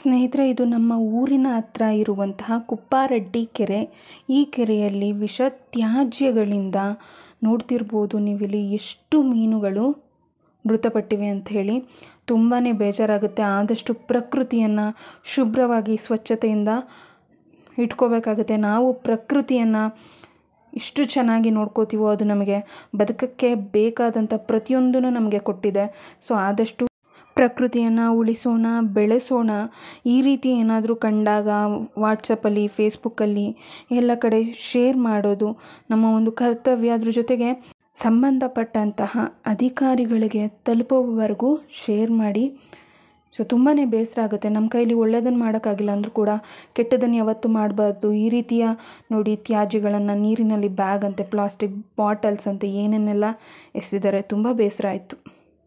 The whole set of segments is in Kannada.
ಸ್ನೇಹಿತರೆ ಇದು ನಮ್ಮ ಊರಿನ ಹತ್ರ ಇರುವಂತಹ ಕುಪ್ಪಾರೆಡ್ಡಿ ಕೆರೆ ಈ ಕೆರೆಯಲ್ಲಿ ವಿಷ ತ್ಯಾಜ್ಯಗಳಿಂದ ನೋಡ್ತಿರ್ಬೋದು ನೀವಿಲ್ಲಿ ಎಷ್ಟು ಮೀನುಗಳು ಮೃತಪಟ್ಟಿವೆ ಅಂತ ಹೇಳಿ ತುಂಬಾ ಬೇಜಾರಾಗುತ್ತೆ ಆದಷ್ಟು ಪ್ರಕೃತಿಯನ್ನು ಶುಭ್ರವಾಗಿ ಸ್ವಚ್ಛತೆಯಿಂದ ಇಟ್ಕೋಬೇಕಾಗುತ್ತೆ ನಾವು ಪ್ರಕೃತಿಯನ್ನು ಎಷ್ಟು ಚೆನ್ನಾಗಿ ನೋಡ್ಕೋತೀವೋ ಅದು ನಮಗೆ ಬದುಕಕ್ಕೆ ಬೇಕಾದಂಥ ಪ್ರತಿಯೊಂದನ್ನು ನಮಗೆ ಕೊಟ್ಟಿದೆ ಸೊ ಆದಷ್ಟು ಪ್ರಕೃತಿಯನ್ನು ಉಳಿಸೋಣ ಬೆಳೆಸೋಣ ಈ ರೀತಿ ಏನಾದರೂ ಕಂಡಾಗ ವಾಟ್ಸಪ್ಪಲ್ಲಿ ಫೇಸ್ಬುಕ್ಕಲ್ಲಿ ಎಲ್ಲ ಕಡೆ ಶೇರ್ ಮಾಡೋದು ನಮ್ಮ ಒಂದು ಕರ್ತವ್ಯ ಅದ್ರ ಜೊತೆಗೆ ಸಂಬಂಧಪಟ್ಟಂತಹ ಅಧಿಕಾರಿಗಳಿಗೆ ತಲುಪೋವರೆಗೂ ಶೇರ್ ಮಾಡಿ ಸೊ ತುಂಬಾ ಬೇಸರ ಆಗುತ್ತೆ ನಮ್ಮ ಕೈಲಿ ಒಳ್ಳೆಯದನ್ನು ಮಾಡೋಕ್ಕಾಗಿಲ್ಲ ಅಂದರೂ ಕೂಡ ಕೆಟ್ಟದನ್ನು ಯಾವತ್ತೂ ಮಾಡಬಾರ್ದು ಈ ರೀತಿಯ ನೋಡಿ ತ್ಯಾಜ್ಯಗಳನ್ನು ನೀರಿನಲ್ಲಿ ಬ್ಯಾಗ್ ಅಂತೆ ಪ್ಲಾಸ್ಟಿಕ್ ಬಾಟಲ್ಸ್ ಅಂತೆ ಏನೇನೆಲ್ಲ ಎಸೆದಿದ್ದಾರೆ ತುಂಬ ಬೇಸರ ಆಯಿತು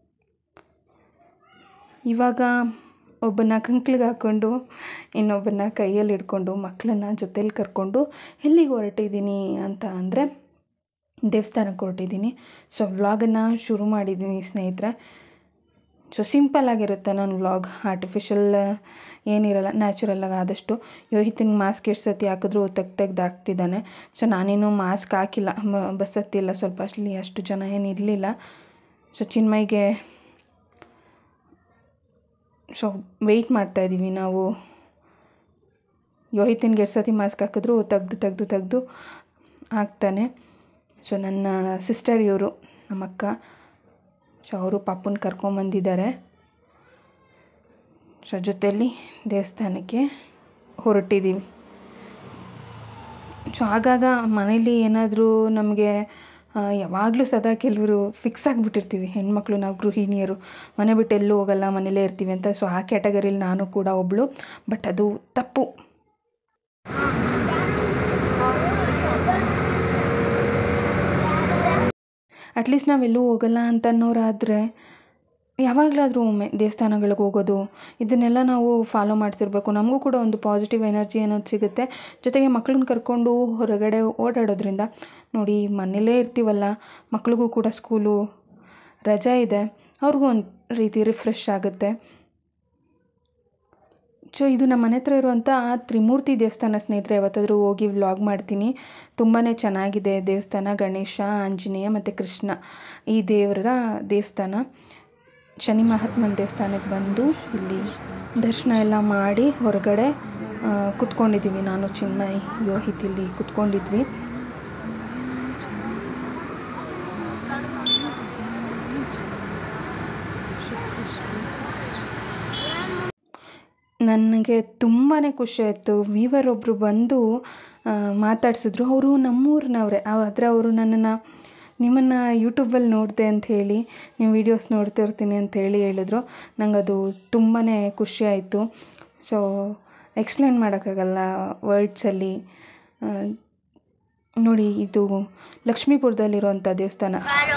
ಇವಾಗ ಒಬ್ಬನ ಕಂಕ್ಳಿಗೆ ಹಾಕ್ಕೊಂಡು ಇನ್ನೊಬ್ಬನ ಕೈಯಲ್ಲಿ ಹಿಡ್ಕೊಂಡು ಮಕ್ಕಳನ್ನ ಜೊತೇಲಿ ಕರ್ಕೊಂಡು ಎಲ್ಲಿಗೆ ಹೊರಟಿದ್ದೀನಿ ಅಂತ ಅಂದರೆ ದೇವಸ್ಥಾನಕ್ಕೆ ಹೊರಟಿದ್ದೀನಿ ಸೊ ವ್ಲಾಗನ್ನು ಶುರು ಮಾಡಿದ್ದೀನಿ ಸ್ನೇಹಿತರೆ ಸೊ ಸಿಂಪಲ್ಲಾಗಿರುತ್ತೆ ನನ್ನ ವ್ಲಾಗ್ ಆರ್ಟಿಫಿಷಿಯಲ್ ಏನಿರಲ್ಲ ನ್ಯಾಚುರಲ್ಲಾಗಿ ಆದಷ್ಟು ಯೋಹಿತಿನ ಮಾಸ್ಕ್ ಎಷ್ಟು ಸತಿ ಹಾಕಿದ್ರು ತೆಗ್ದು ತೆಗ್ದು ಹಾಕ್ತಿದ್ದಾನೆ ಸೊ ನಾನೇನು ಮಾಸ್ಕ್ ಹಾಕಿಲ್ಲ ಬಸ್ ಹತ್ತಿಲ್ಲ ಸ್ವಲ್ಪ ಅಷ್ಟಲಿ ಅಷ್ಟು ಜನ ಏನು ಇರಲಿಲ್ಲ ಸೊ ಚಿನ್ಮಯ್ಗೆ ಸೊ ವೆಯ್ಟ್ ಮಾಡ್ತಾಯಿದ್ದೀವಿ ನಾವು ಯೋಹಿತಿನ್ಗೆ ಎರಡು ಸತಿ ಮಾಸ್ಕ್ ಹಾಕಿದ್ರು ತೆಗ್ದು ತೆಗ್ದು ತೆಗ್ದು ಹಾಕ್ತಾನೆ ಸೊ ನನ್ನ ಸಿಸ್ಟರ್ ಇವರು ನಮ್ಮ ಅಕ್ಕ ಸೊ ಅವರು ಪಾಪನ ಕರ್ಕೊಂಬಂದಿದ್ದಾರೆ ಸೊ ಜೊತೆಯಲ್ಲಿ ದೇವಸ್ಥಾನಕ್ಕೆ ಹೊರಟಿದ್ದೀವಿ ಸೊ ಆಗಾಗ ಮನೇಲಿ ಏನಾದರೂ ನಮಗೆ ಯಾವಾಗಲೂ ಸದಾ ಕೆಲವರು ಫಿಕ್ಸ್ ಆಗಿಬಿಟ್ಟಿರ್ತೀವಿ ಹೆಣ್ಮಕ್ಳು ನಾವು ಗೃಹಿಣಿಯರು ಮನೆ ಬಿಟ್ಟು ಎಲ್ಲೂ ಹೋಗಲ್ಲ ಮನೇಲೇ ಇರ್ತೀವಿ ಅಂತ ಸೊ ಆ ಕ್ಯಾಟಗರಿಲಿ ನಾನು ಕೂಡ ಒಬ್ಬಳು ಬಟ್ ಅದು ತಪ್ಪು ಅಟ್ಲೀಸ್ಟ್ ನಾವೆಲ್ಲೂ ಹೋಗಲ್ಲ ಅಂತ ಅನ್ನೋರಾದರೆ ಯಾವಾಗಲಾದರೂ ಒಮ್ಮೆ ದೇವಸ್ಥಾನಗಳಿಗೆ ಹೋಗೋದು ಇದನ್ನೆಲ್ಲ ನಾವು ಫಾಲೋ ಮಾಡ್ತಿರ್ಬೇಕು ನಮಗೂ ಕೂಡ ಒಂದು ಪಾಸಿಟಿವ್ ಎನರ್ಜಿ ಅನ್ನೋದು ಸಿಗುತ್ತೆ ಜೊತೆಗೆ ಮಕ್ಕಳನ್ನ ಕರ್ಕೊಂಡು ಹೊರಗಡೆ ಓಡಾಡೋದ್ರಿಂದ ನೋಡಿ ಮನೇಲೇ ಇರ್ತೀವಲ್ಲ ಮಕ್ಳಿಗೂ ಕೂಡ ಸ್ಕೂಲು ರಜಾ ಇದೆ ಅವ್ರಿಗೂ ಒಂದು ರೀತಿ ರಿಫ್ರೆಶ್ ಆಗುತ್ತೆ ಸೊ ಇದು ನಮ್ಮ ಮನೆ ಹತ್ರ ಇರುವಂಥ ತ್ರಿಮೂರ್ತಿ ದೇವಸ್ಥಾನ ಸ್ನೇಹಿತರೆ ಯಾವತ್ತಾದರೂ ಹೋಗಿ ವ್ಲಾಗ್ ಮಾಡ್ತೀನಿ ತುಂಬಾ ಚೆನ್ನಾಗಿದೆ ದೇವಸ್ಥಾನ ಗಣೇಶ ಆಂಜನೇಯ ಮತ್ತು ಕೃಷ್ಣ ಈ ದೇವರ ದೇವಸ್ಥಾನ ಶನಿ ಮಹಾತ್ಮನ ದೇವಸ್ಥಾನಕ್ಕೆ ಬಂದು ಇಲ್ಲಿ ದರ್ಶನ ಎಲ್ಲ ಮಾಡಿ ಹೊರಗಡೆ ಕುತ್ಕೊಂಡಿದ್ದೀವಿ ನಾನು ಚಿನ್ಮಯ್ ಯೋಹಿತ್ ಇಲ್ಲಿ ಕುತ್ಕೊಂಡಿದ್ವಿ ನನಗೆ ತುಂಬಾ ಖುಷಿ ಆಯಿತು ವೀವರ್ ಒಬ್ಬರು ಬಂದು ಮಾತಾಡ್ಸಿದ್ರು ಅವರು ನಮ್ಮೂರಿನವರೇ ಆದರೆ ಅವರು ನನ್ನನ್ನು ನಿಮ್ಮನ್ನು ಯೂಟ್ಯೂಬಲ್ಲಿ ನೋಡಿದೆ ಅಂತ ಹೇಳಿ ನೀವು ವೀಡಿಯೋಸ್ ನೋಡ್ತಿರ್ತೀನಿ ಅಂತ ಹೇಳಿ ಹೇಳಿದ್ರು ನಂಗೆ ಅದು ತುಂಬಾ ಖುಷಿ ಆಯಿತು ಸೊ ಎಕ್ಸ್ಪ್ಲೇನ್ ಮಾಡೋಕ್ಕಾಗಲ್ಲ ವರ್ಡ್ಸಲ್ಲಿ ನೋಡಿ ಇದು ಲಕ್ಷ್ಮೀಪುರದಲ್ಲಿರುವಂಥ ದೇವಸ್ಥಾನ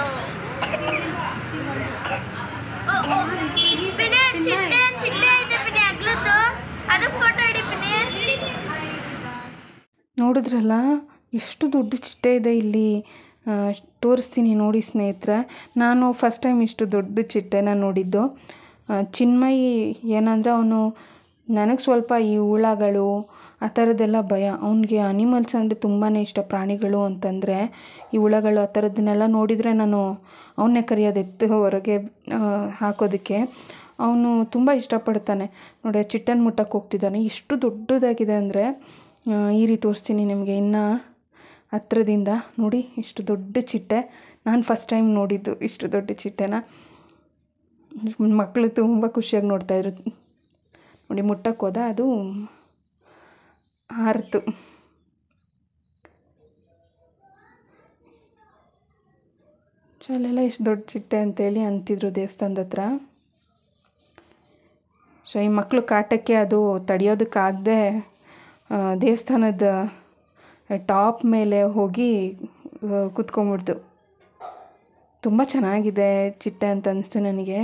ನೋಡಿದ್ರಲ್ಲ ಎಷ್ಟು ದೊಡ್ಡ ಚಿಟ್ಟೆ ಇದೆ ಇಲ್ಲಿ ತೋರಿಸ್ತೀನಿ ನೋಡಿ ಸ್ನೇಹಿತರೆ ನಾನು ಫಸ್ಟ್ ಟೈಮ್ ಇಷ್ಟು ದೊಡ್ಡ ಚಿಟ್ಟೆನ ನೋಡಿದ್ದು ಚಿನ್ಮಯಿ ಏನಂದರೆ ಅವನು ನನಗೆ ಸ್ವಲ್ಪ ಈ ಹುಳಗಳು ಆ ಥರದ್ದೆಲ್ಲ ಭಯ ಅವನಿಗೆ ಅನಿಮಲ್ಸ್ ಅಂದರೆ ತುಂಬಾ ಇಷ್ಟ ಪ್ರಾಣಿಗಳು ಅಂತಂದರೆ ಈ ಹುಳಗಳು ಆ ಥರದ್ದನ್ನೆಲ್ಲ ನೋಡಿದರೆ ನಾನು ಅವನ್ನೇ ಕರೆಯೋದು ಎತ್ತು ಹೊರಗೆ ಹಾಕೋದಕ್ಕೆ ಅವನು ತುಂಬ ಇಷ್ಟಪಡ್ತಾನೆ ನೋಡಿ ಆ ಚಿಟ್ಟೆನ ಮುಟ್ಟಕ್ಕೆ ಹೋಗ್ತಿದ್ದಾನೆ ಎಷ್ಟು ದೊಡ್ಡದಾಗಿದೆ ಅಂದರೆ ಈ ರೀತಿ ತೋರಿಸ್ತೀನಿ ನಿಮಗೆ ಇನ್ನು ಹತ್ರದಿಂದ ನೋಡಿ ಇಷ್ಟು ದೊಡ್ಡ ಚಿಟ್ಟೆ ನಾನು ಫಸ್ಟ್ ಟೈಮ್ ನೋಡಿದ್ದು ಇಷ್ಟು ದೊಡ್ಡ ಚಿಟ್ಟೆನ ಮಕ್ಕಳು ತುಂಬ ಖುಷಿಯಾಗಿ ನೋಡ್ತಾಯಿದ್ರು ನೋಡಿ ಮುಟ್ಟಕ್ಕೆ ಹೋದ ಅದು ಹಾರಿತು ಸೊ ಅಲ್ಲೆಲ್ಲ ಇಷ್ಟು ದೊಡ್ಡ ಚಿಟ್ಟೆ ಅಂತೇಳಿ ಅಂತಿದ್ರು ದೇವಸ್ಥಾನದ ಹತ್ರ ಸೊ ಈ ಮಕ್ಕಳು ಕಾಟಕ್ಕೆ ಅದು ತಡೆಯೋದಕ್ಕಾಗದೆ ದೇವಸ್ಥಾನದ ಟಾಪ್ ಮೇಲೆ ಹೋಗಿ ಕೂತ್ಕೊಂಡ್ಬಿಡ್ತು ತುಂಬ ಚೆನ್ನಾಗಿದೆ ಚಿಟ್ಟೆ ಅಂತ ಅನಿಸ್ತು ನನಗೆ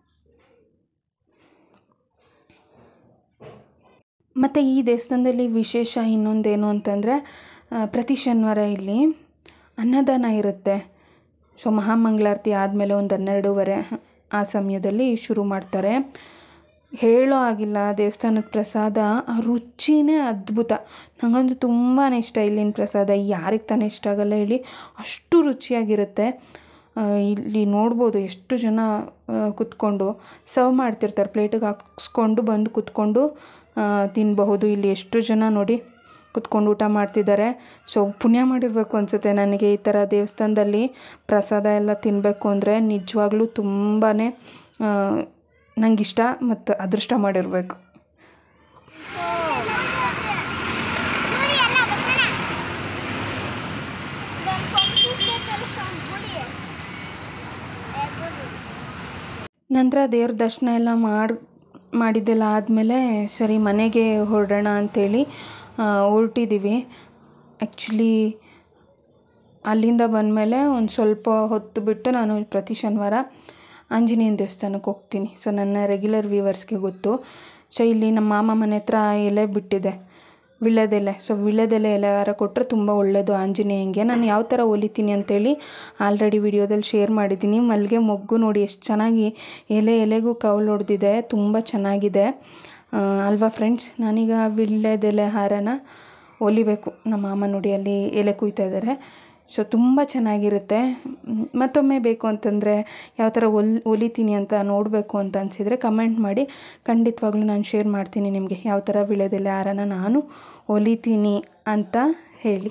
ಮತ್ತು ಈ ದೇವಸ್ಥಾನದಲ್ಲಿ ವಿಶೇಷ ಇನ್ನೊಂದೇನು ಅಂತಂದರೆ ಪ್ರತಿ ಶನಿವಾರ ಇಲ್ಲಿ ಅನ್ನದಾನ ಇರುತ್ತೆ ಸೊ ಮಹಾಮಂಗಳಾರತಿ ಆದಮೇಲೆ ಒಂದು ಹನ್ನೆರಡೂವರೆ ಆ ಸಮಯದಲ್ಲಿ ಶುರು ಮಾಡ್ತಾರೆ ಹೇಳೋ ಆಗಿಲ್ಲ ದೇವಸ್ಥಾನದ ಪ್ರಸಾದ ಆ ರುಚಿನೇ ಅದ್ಭುತ ನನಗಂತೂ ತುಂಬಾ ಇಷ್ಟ ಇಲ್ಲಿನ ಪ್ರಸಾದ ಯಾರಿಗೆ ತಾನೇ ಇಷ್ಟ ಆಗಲ್ಲ ಹೇಳಿ ಅಷ್ಟು ರುಚಿಯಾಗಿರುತ್ತೆ ಆ, ಇಲ್ಲಿ ನೋಡ್ಬೋದು ಎಷ್ಟು ಜನ ಆ, ಕುತ್ಕೊಂಡು ಸರ್ವ್ ಮಾಡ್ತಿರ್ತಾರೆ ಪ್ಲೇಟಿಗೆ ಹಾಕ್ಸ್ಕೊಂಡು ಬಂದು ಕುತ್ಕೊಂಡು ಆ, ತಿನ್ನಬಹುದು ಇಲ್ಲಿ ಎಷ್ಟು ಜನ ನೋಡಿ ಕುತ್ಕೊಂಡು ಊಟ ಮಾಡ್ತಿದ್ದಾರೆ ಸೊ ಪುಣ್ಯ ಮಾಡಿರಬೇಕು ಅನಿಸುತ್ತೆ ನನಗೆ ಈ ಥರ ದೇವಸ್ಥಾನದಲ್ಲಿ ಪ್ರಸಾದ ಎಲ್ಲ ತಿನ್ನಬೇಕು ಅಂದರೆ ನಿಜವಾಗ್ಲೂ ತುಂಬಾ ನನಗಿಷ್ಟ ಮತ್ತು ಅದೃಷ್ಟ ಮಾಡಿರಬೇಕು ಗುಡಿ ಎಲ್ಲ ಬಸಣ ಇದೊಂದು ಕೊಂಬು ಕೆಲಸ ಗುಡಿ ಏ ಗುಡಿ ನಂತರ ದೇವ್ರ ದರ್ಶನ ಎಲ್ಲ ಮಾಡಿ ಮಾಡಿದ್ದೆಲ್ಲ ಆದಮೇಲೆ ಸರಿ ಮನೆಗೆ ಹೊರಡೋಣ ಅಂಥೇಳಿ ಹೊರಟಿದ್ದೀವಿ ಆ್ಯಕ್ಚುಲಿ ಅಲ್ಲಿಂದ ಬಂದಮೇಲೆ ಒಂದು ಸ್ವಲ್ಪ ಹೊತ್ತು ಬಿಟ್ಟು ನಾನು ಪ್ರತಿ ಶನಿವಾರ ಆಂಜನೇಯನ ದೇವಸ್ಥಾನಕ್ಕೆ ಹೋಗ್ತೀನಿ ಸೊ ನನ್ನ ರೆಗ್ಯುಲರ್ ವ್ಯೂವರ್ಸ್ಗೆ ಗೊತ್ತು ಸೊ ಇಲ್ಲಿ ನಮ್ಮ ಮಾಮ ಮನೆ ಹತ್ರ ಎಲೆ ಬಿಟ್ಟಿದೆ ವಿಳ್ಯದೆಲೆ ಸೊ ವಿಳ್ಯದೆಲೆ ಎಲೆ ಯಾರ ಕೊಟ್ಟರೆ ತುಂಬ ಒಳ್ಳೆಯದು ಆಂಜನೇಯಂಗೆ ನಾನು ಯಾವ ಥರ ಹೊಲಿತೀನಿ ಅಂತೇಳಿ ಆಲ್ರೆಡಿ ವಿಡಿಯೋದಲ್ಲಿ ಶೇರ್ ಮಾಡಿದ್ದೀನಿ ಮಲ್ಲಿಗೆ ಮೊಗ್ಗು ನೋಡಿ ಎಷ್ಟು ಚೆನ್ನಾಗಿ ಎಲೆ ಎಲೆಗೂ ಕೌಲು ಹೊಡೆದಿದೆ ತುಂಬ ಚೆನ್ನಾಗಿದೆ ಆ, ಅಲ್ವಾ ಫ್ರೆಂಡ್ಸ್ ನಾನೀಗ ವಿಳ್ಯದೆಲೆ ಹಾರನ ಹೊಲಿಬೇಕು ನಮ್ಮ ಮಾಮ ನೋಡಿ ಅಲ್ಲಿ ಎಲೆ ಕುಯ್ತಾ ಇದ್ದಾರೆ ಸೊ ತುಂಬ ಚೆನ್ನಾಗಿರುತ್ತೆ ಮ್, ಮತ್ತೊಮ್ಮೆ ಬೇಕು ಅಂತಂದರೆ ಯಾವ ಥರ ಹೊಲ್ ಹೊಲಿತೀನಿ ಅಂತ ನೋಡಬೇಕು ಅಂತ ಅನಿಸಿದರೆ ಕಮೆಂಟ್ ಮಾಡಿ ಖಂಡಿತವಾಗ್ಲೂ ನಾನು ಶೇರ್ ಮಾಡ್ತೀನಿ ನಿಮಗೆ ಯಾವ ಥರ ವಿಳ್ಯದೆಲೆ ಹಾರನ ನಾನು ಹೊಲಿತೀನಿ ಅಂತ ಹೇಳಿ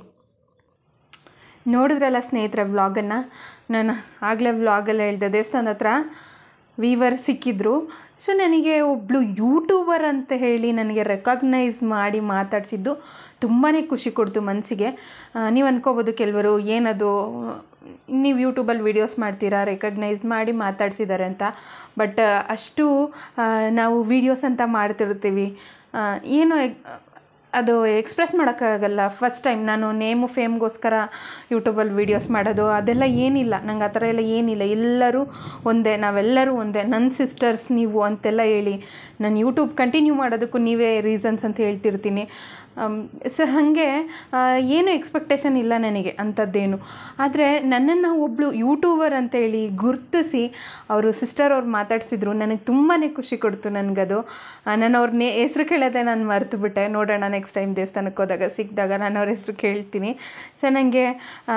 ನೋಡಿದ್ರಲ್ಲ ಸ್ನೇಹಿತರ ವ್ಲಾಗನ್ನು ನಾನು ಆಗಲೇ ವ್ಲಾಗಲ್ಲಿ ಹೇಳಿದೆ ದೇವಸ್ಥಾನದ ಹತ್ರ ವೀವರ್ ಸಿಕ್ಕಿದ್ರು ಸೊ ನನಗೆ ಒಬ್ಬಳು ಯೂಟ್ಯೂಬರ್ ಅಂತ ಹೇಳಿ ನನಗೆ ರೆಕಗ್ನೈಸ್ ಮಾಡಿ ಮಾತಾಡಿಸಿದ್ದು ತುಂಬಾ ಖುಷಿ ಕೊಡ್ತು ಮನಸ್ಸಿಗೆ ನೀವು ಅನ್ಕೋಬೋದು ಕೆಲವರು ಏನದು ನೀವು ಯೂಟ್ಯೂಬಲ್ಲಿ ವೀಡಿಯೋಸ್ ಮಾಡ್ತೀರಾ ರೆಕಗ್ನೈಸ್ ಮಾಡಿ ಮಾತಾಡ್ಸಿದ್ದಾರೆ ಅಂತ ಬಟ್ ಅಷ್ಟು ಆ, ನಾವು ವೀಡಿಯೋಸ್ ಅಂತ ಮಾಡ್ತಿರ್ತೀವಿ ಆ, ಏನು ಎಗ್- ಅದು ಎಕ್ಸ್ಪ್ರೆಸ್ ಮಾಡೋಕ್ಕಾಗಲ್ಲ ಫಸ್ಟ್ ಟೈಮ್ ನಾನು ನೇಮು ಫೇಮ್ಗೋಸ್ಕರ ಯೂಟ್ಯೂಬಲ್ಲಿ ವೀಡಿಯೋಸ್ ಮಾಡೋದು ಅದೆಲ್ಲ ಏನಿಲ್ಲ ನಂಗೆ ಆ ಥರ ಎಲ್ಲ ಏನಿಲ್ಲ ಎಲ್ಲರೂ ಒಂದೇ ನಾವೆಲ್ಲರೂ ಒಂದೇ ನನ್ನ ಸಿಸ್ಟರ್ಸ್ ನೀವು ಅಂತೆಲ್ಲ ಹೇಳಿ ನಾನು ಯೂಟ್ಯೂಬ್ ಕಂಟಿನ್ಯೂ ಮಾಡೋದಕ್ಕೂ ನೀವೇ ರೀಸನ್ಸ್ ಅಂತ ಹೇಳ್ತಿರ್ತೀನಿ ಸೊ ಹಾಗೆ ಏನು ಎಕ್ಸ್ಪೆಕ್ಟೇಷನ್ ಇಲ್ಲ ನನಗೆ ಅಂಥದ್ದೇನು ಆದರೆ ನನ್ನನ್ನು ಒಬ್ಬಳು ಯೂಟ್ಯೂಬರ್ ಅಂತೇಳಿ ಗುರ್ತಿಸಿ ಅವರು ಸಿಸ್ಟರ್ ಅವ್ರು ಮಾತಾಡಿಸಿದ್ರು ನನಗೆ ತುಂಬಾ ಖುಷಿ ಕೊಡ್ತು ನನಗದು ನಾನು ಅವ್ರ ನೇ ಹೆಸ್ರು ಕೇಳೋದೆ ನಾನು ಮರೆತು ಬಿಟ್ಟೆ ನೋಡೋಣ ನೆಕ್ಸ್ಟ್ ಟೈಮ್ ದೇವಸ್ಥಾನಕ್ಕೆ ಹೋದಾಗ ಸಿಕ್ಕಿದಾಗ ನಾನು ಅವ್ರ ಹೆಸ್ರು ಕೇಳ್ತೀನಿ ಸೊ ನನಗೆ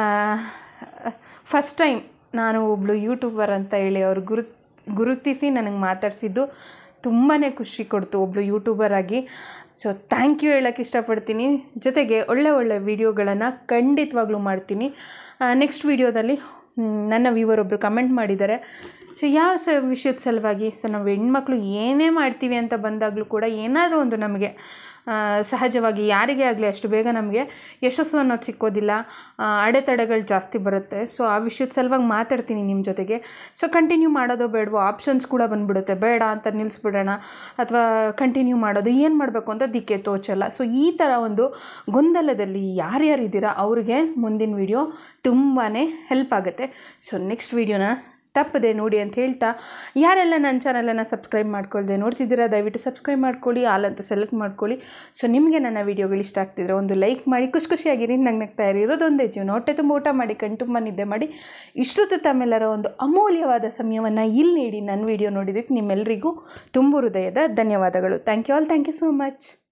ಫಸ್ಟ್ ಟೈಮ್ ನಾನು ಒಬ್ಬಳು ಯೂಟ್ಯೂಬರ್ ಅಂತ ಹೇಳಿ ಅವ್ರು ಗುರು ಗುರುತಿಸಿ ನನಗೆ ಮಾತಾಡಿಸಿದ್ದು ತುಂಬಾ ಖುಷಿ ಕೊಡ್ತು ಒಬ್ಬಳು ಯೂಟ್ಯೂಬರ್ ಆಗಿ ಸೊ ಥ್ಯಾಂಕ್ ಯು ಹೇಳೋಕ್ಕೆ ಇಷ್ಟಪಡ್ತೀನಿ ಜೊತೆಗೆ ಒಳ್ಳೆ ಒಳ್ಳೆ ವೀಡಿಯೋಗಳನ್ನು ಖಂಡಿತವಾಗ್ಲೂ ಮಾಡ್ತೀನಿ ನೆಕ್ಸ್ಟ್ ವೀಡಿಯೋದಲ್ಲಿ ನನ್ನ ವ್ಯೂವರ್ ಒಬ್ಬರು ಕಮೆಂಟ್ ಮಾಡಿದ್ದಾರೆ ಸೊ ಯಾವ ಸ ವಿಷಯದ ಸಲುವಾಗಿ ಸೊ ನಾವು ಹೆಣ್ಮಕ್ಳು ಏನೇ ಮಾಡ್ತೀವಿ ಅಂತ ಬಂದಾಗಲೂ ಕೂಡ ಏನಾದರೂ ಒಂದು ನಮಗೆ ಆ, ಸಹಜವಾಗಿ ಯಾರಿಗೇ ಆಗಲಿ ಅಷ್ಟು ಬೇಗ ನಮಗೆ ಯಶಸ್ಸು ಅನ್ನೋದು ಸಿಕ್ಕೋದಿಲ್ಲ ಆ, ಅಡೆತಡೆಗಳು ಜಾಸ್ತಿ ಬರುತ್ತೆ ಸೊ ಆ ವಿಷಯದ ಸಲುವಾಗಿ ಮಾತಾಡ್ತೀನಿ ನಿಮ್ಮ ಜೊತೆಗೆ ಸೊ ಕಂಟಿನ್ಯೂ ಮಾಡೋದೋ ಬೇಡವೋ ಆಪ್ಷನ್ಸ್ ಕೂಡ ಬಂದ್ಬಿಡುತ್ತೆ ಬೇಡ ಅಂತ ನಿಲ್ಲಿಸ್ಬಿಡೋಣ ಅಥವಾ ಕಂಟಿನ್ಯೂ ಮಾಡೋದು ಏನು ಮಾಡಬೇಕು ಅಂತ ದಿಕ್ಕೆ ತೋಚಲ್ಲ ಸೊ ಈ ಥರ ಒಂದು ಗೊಂದಲದಲ್ಲಿ ಯಾರ್ಯಾರಿದ್ದೀರಾ ಅವ್ರಿಗೆ ಮುಂದಿನ ವಿಡಿಯೋ ತುಂಬಾ ಹೆಲ್ಪ್ ಆಗುತ್ತೆ ಸೊ ನೆಕ್ಸ್ಟ್ ವಿಡಿಯೋನ ತಪ್ಪದೆ ನೋಡಿ ಅಂತ ಹೇಳ್ತಾ ಯಾರೆಲ್ಲ ನನ್ನ ಚಾನಲನ್ನು ಸಬ್ಸ್ಕ್ರೈಬ್ ಮಾಡ್ಕೊಳ್ದೆ ನೋಡ್ತಿದ್ದೀರಾ ದಯವಿಟ್ಟು ಸಬ್ಸ್ಕ್ರೈಬ್ ಮಾಡ್ಕೊಳ್ಳಿ ಆಲ್ ಅಂತ ಸೆಲೆಕ್ಟ್ ಮಾಡ್ಕೊಳ್ಳಿ ಸೊ ನಿಮಗೆ ನನ್ನ ವೀಡಿಯೋಗಳು ಇಷ್ಟ ಆಗ್ತಿದ್ರೆ ಒಂದು ಲೈಕ್ ಮಾಡಿ ಖುಷಿ ಖುಷಿಯಾಗಿರಿ ನಂಗೆ ನಗ್ತಾ ಇರಿ ಇರೋದೊಂದೇ ಜೀವನ ಹೊಟ್ಟೆ ತುಂಬ ಊಟ ಮಾಡಿ ಕಣ್ ತುಂಬ ನಿದ್ದೆ ಮಾಡಿ ಇಷ್ಟೊತ್ತು ತಮ್ಮೆಲ್ಲರ ಒಂದು ಅಮೂಲ್ಯವಾದ ಸಮಯವನ್ನು ಇಲ್ಲಿ ನೀಡಿ ನನ್ನ ವೀಡಿಯೋ ನೋಡಿದ್ದಕ್ಕೆ ನಿಮ್ಮೆಲ್ಲರಿಗೂ ತುಂಬು ಹೃದಯದ ಧನ್ಯವಾದಗಳು thank you all thank you so much